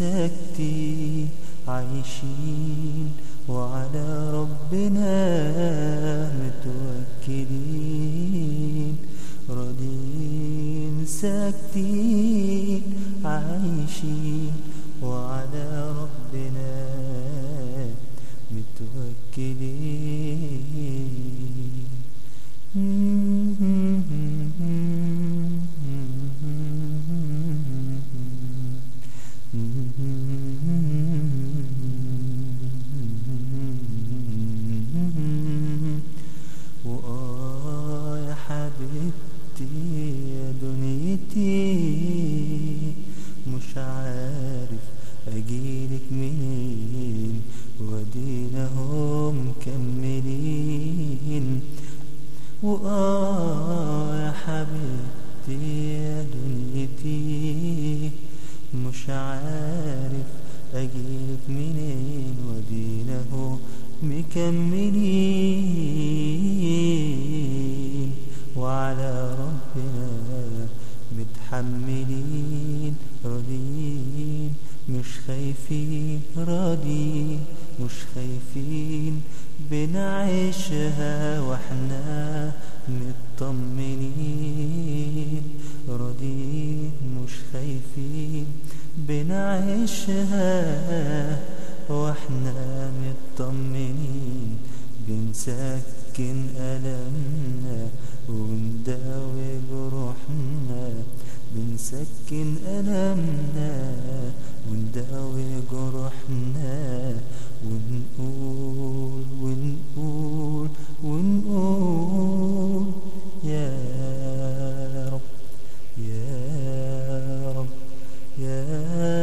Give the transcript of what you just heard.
ساكتين عايشين وعلى ربنا متوكلين راضين ساكتين عايشين وعلى ربنا متوكلين وآه يا حبيبتي يا دنيتي مش عارف أجيلك منين ودينا هم مكملين وآه يا حبيبتي يا دنيتي مش عارف أجيلك منين ودينا هم مكملين وعلى ربنا متحملين راضيين مش خايفين راضيين مش خايفين بنعيشها واحنا مطمنين راضيين مش خايفين بنعيشها واحنا مطمنين بنسكن ألمنا ونداوي جروحنا بنسكن ألمنا ونداوي جروحنا ونقول ونقول ونقول يا رب يا رب يا